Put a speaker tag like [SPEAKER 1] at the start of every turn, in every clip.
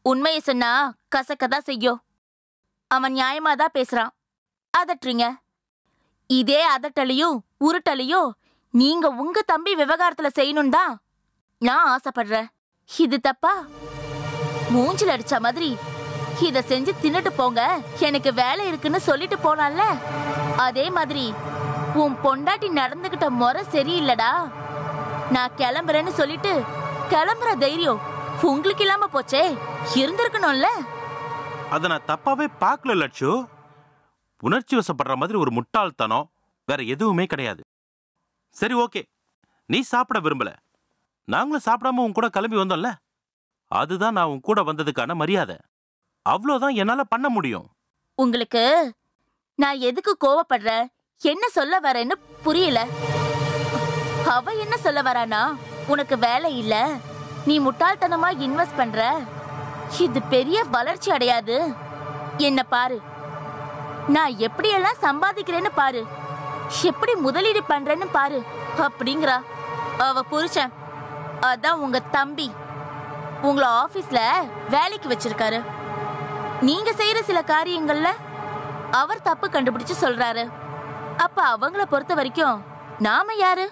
[SPEAKER 1] உண்மையை சொன்னா கசக்கதான் செய்யும் அவன் நியாயமா தான் பேசுறான் அதட்டுறீங்க இதே அதட்டலையும் உருட்டலையும் நீங்க உங்க தம்பி விவகாரத்துல செய்யணும் தான் நான் ஆசைப்படுறேன் இது தப்பா மூஞ்சில அடிச்ச மாதிரி இத செஞ்சு தின்னுட்டு போங்க எனக்கு வேலை இருக்குன்னு சொல்லிட்டு போனான்ல அதே மாதிரி உன் பொண்டாட்டி நடந்துகிட்ட முறை சரியில்லடா நான் கிளம்புறேன்னு சொல்லிட்டு கிளம்புற தைரியம் உங்களுக்கு இல்லாம போச்சே இருந்திருக்கணும்ல
[SPEAKER 2] அதை நான் தப்பாவே பார்க்கல லட்சு உணர்ச்சி வசப்படுற மாதிரி ஒரு முட்டாள்தனம் வேற எதுவுமே கிடையாது சரி ஓகே நீ சாப்பிட விரும்பல நாங்களும் சாப்பிடாம உன் கூட கிளம்பி வந்தோம்ல அதுதான் நான் உன் கூட வந்ததுக்கான மரியாதை அவ்வளோதான் என்னால பண்ண முடியும்
[SPEAKER 1] உங்களுக்கு நான் எதுக்கு கோவப்படுறேன் என்ன சொல்ல வரேன்னு புரியல அவ என்ன சொல்ல வரானா உனக்கு வேலை இல்ல நீ முட்டாள்தனமா இன்வெஸ்ட் பண்ற இது பெரிய வளர்ச்சி அடையாது என்ன பாரு நான் எப்படியெல்லாம் சம்பாதிக்கிறேன்னு பாரு எப்படி முதலீடு பண்றேன்னு பாரு அப்படிங்கிறா அவ புருஷன் அதான் உங்க தம்பி உங்களை ஆபீஸ்ல வேலைக்கு வச்சிருக்காரு நீங்க செய்யற சில காரியங்கள்ல அவர் தப்பு கண்டுபிடிச்சு சொல்றாரு அப்ப அவங்கள பொறுத்த வரைக்கும் நாம யாரு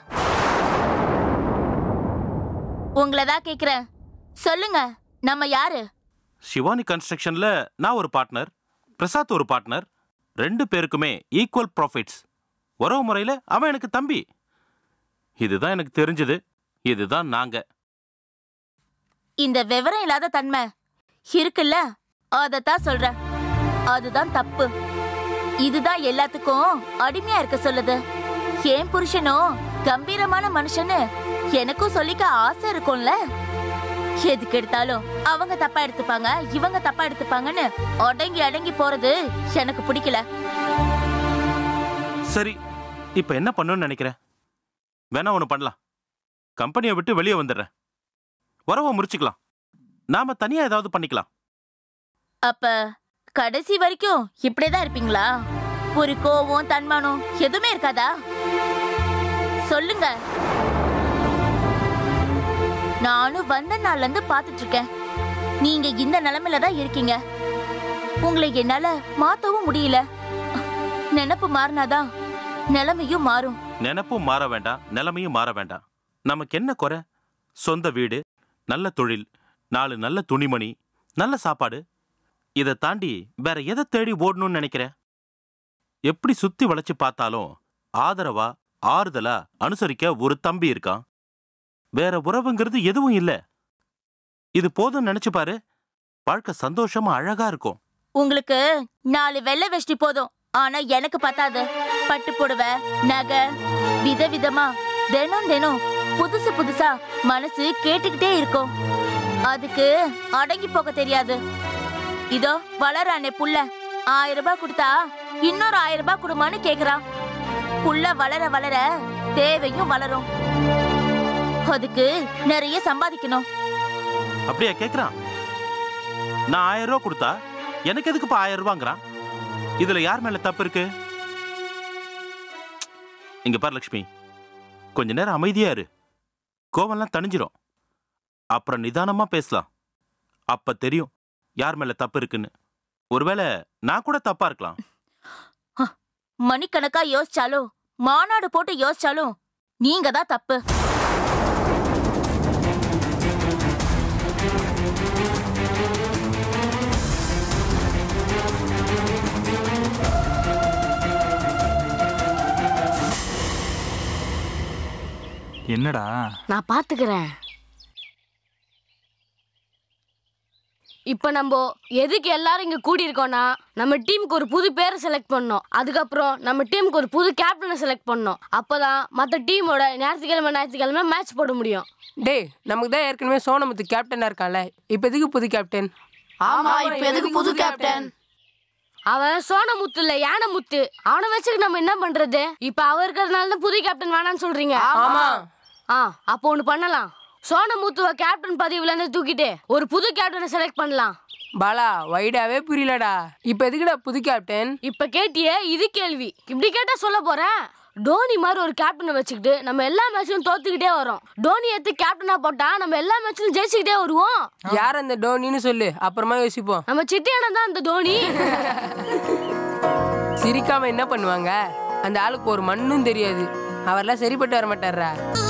[SPEAKER 1] உங்களை தான் கேக்குறேன் சொல்லுங்க நம்ம யாரு
[SPEAKER 2] சிவானி கன்ஸ்ட்ரக்ஷன்ல நான் ஒரு பார்ட்னர் பிரசாத் ஒரு பார்ட்னர் ரெண்டு பேருக்குமே ஈக்குவல் ப்ராஃபிட்ஸ் உறவு முறையில் அவன் எனக்கு தம்பி இதுதான் எனக்கு தெரிஞ்சது இதுதான் நாங்க
[SPEAKER 1] இந்த விவரம் இல்லாத தன்மை இருக்குல்ல அதத்தான் சொல்றேன் அதுதான் தப்பு இதுதான் எல்லாத்துக்கும் அடிமையா இருக்க சொல்லுது ஏன் புருஷனும் கம்பீரமான மனுஷன்னு எனக்கும் சொல்லிக்க ஆசை இருக்கும்ல எதுக்கு எடுத்தாலும் அவங்க தப்பா எடுத்துப்பாங்க இவங்க தப்பா எடுத்துப்பாங்கன்னு அடங்கி அடங்கி போறது எனக்கு பிடிக்கல
[SPEAKER 2] சரி இப்போ என்ன பண்ணணும்னு நினைக்கிறேன் வேணா ஒன்று பண்ணலாம் கம்பெனியை விட்டு வெளியே வந்துடுறேன் உறவை முறிச்சுக்கலாம் நாம தனியா ஏதாவது பண்ணிக்கலாம்
[SPEAKER 1] அப்ப கடைசி வரைக்கும் இப்படியேதான் இருப்பீங்களா ஒரு கோவம் தன்மானம் எதுவுமே இருக்காதா சொல்லுங்க நானும் வந்த நாள்ல இருந்து பாத்துட்டு இருக்கேன் நீங்க இந்த நிலைமையில தான் இருக்கீங்க உங்களை என்னால மாத்தவும் முடியல நினப்பு மாறினாதான் நிலைமையும் மாறும்
[SPEAKER 2] நினைப்பும் மாற வேண்டாம் நிலைமையும் மாற வேண்டாம் நமக்கு என்ன குறை சொந்த வீடு நல்ல தொழில் நாலு நல்ல துணிமணி நல்ல சாப்பாடு இதை தாண்டி வேற எதை தேடி ஓடணும்னு நினைக்கிற எப்படி சுத்தி வளைச்சு பார்த்தாலும் ஆதரவா ஆறுதலா அனுசரிக்க ஒரு தம்பி இருக்கான் வேற உறவுங்கிறது எதுவும் இல்ல இது போதும் நினைச்சு பாரு வாழ்க்கை சந்தோஷமா அழகா இருக்கும்
[SPEAKER 1] உங்களுக்கு நாலு வெள்ளை வெஷ்டி போதும் ஆனா எனக்கு பத்தாது பட்டு புடவை நகை விதவிதமா தினம் தினம் புதுசு புதுசா மனசு கேட்டுக்கிட்டே இருக்கும் அதுக்கு அடங்கி போக தெரியாது இதோ வளரானே புள்ள ஆயிரம் ரூபாய் கொடுத்தா இன்னொரு ஆயிரம் ரூபாய் கொடுமான்னு கேக்குறான் புள்ள வளர வளர தேவையும் வளரும் அதுக்கு நிறைய சம்பாதிக்கணும்
[SPEAKER 2] அப்படியா கேக்குறான் நான் ஆயிரம் ரூபா கொடுத்தா எனக்கு எதுக்குப்பா ஆயிரம் ரூபாங்கிறான் இதுல யார் மேல தப்பு இருக்கு இங்க பாரு லக்ஷ்மி கொஞ்ச நேரம் அமைதியா இரு கோவம்லாம் தணிஞ்சிரும் அப்புறம் நிதானமா பேசலாம் அப்ப தெரியும் யார் மேல தப்பு இருக்குன்னு ஒருவேளை நான் கூட தப்பா இருக்கலாம்
[SPEAKER 1] மணிக்கணக்கா யோசிச்சாலும் மாநாடு போட்டு யோசிச்சாலும் நீங்க தான் தப்பு
[SPEAKER 3] என்னடா
[SPEAKER 4] நான் பாத்துக்கிறேன் இப்ப நம்ம எதுக்கு எல்லாரும் இங்க கூடி இருக்கோம்னா நம்ம டீமுக்கு ஒரு புது பேரை செலக்ட் பண்ணோம் அதுக்கப்புறம் நம்ம டீமுக்கு ஒரு புது கேப்டனை செலக்ட் பண்ணோம் அப்பதான் மத்த டீமோட ஞாயிற்றுக்கிழமை ஞாயிற்றுக்கிழமை மேட்ச் போட முடியும்
[SPEAKER 5] டேய் நமக்கு தான் ஏற்கனவே சோனமுத்து கேப்டனா இருக்கான்ல இப்போ எதுக்கு புது கேப்டன்
[SPEAKER 4] ஆமா இப்ப எதுக்கு புது கேப்டன் அவன் சோனமுத்து இல்ல யானைமுத்து அவனை வச்சுட்டு நம்ம என்ன பண்றது இப்ப அவர் இருக்கிறதுனால தான் புது கேப்டன் வேணாம்னு சொல்றீங்க
[SPEAKER 5] ஆமா
[SPEAKER 4] ஆ அப்போ ஒண்ணு பண்ணலாம் சோனமுத்துவ கேப்டன் பதவியில இருந்து தூக்கிட்டு ஒரு புது கேப்டனை செலக்ட் பண்ணலாம்
[SPEAKER 5] பாலா வைடாவே புரியலடா இப்போ எதுக்குடா புது கேப்டன்
[SPEAKER 4] இப்ப கேட்டியே இது கேள்வி இப்படி கேட்டா சொல்ல போறேன் டோனி மாதிரி ஒரு கேப்டனை வச்சுக்கிட்டு நம்ம எல்லா மேட்சும் தோத்துக்கிட்டே வரோம் டோனி எடுத்து கேப்டனா போட்டா நம்ம எல்லா மேட்சும் ஜெயிச்சுக்கிட்டே வருவோம்
[SPEAKER 5] யார் அந்த டோனின்னு சொல்லு அப்புறமா யோசிப்போம்
[SPEAKER 4] நம்ம சிட்டியான தான் அந்த தோனி
[SPEAKER 5] சிரிக்காம என்ன பண்ணுவாங்க அந்த ஆளுக்கு ஒரு மண்ணும் தெரியாது அவரெல்லாம் சரிப்பட்டு வர மாட்டாரா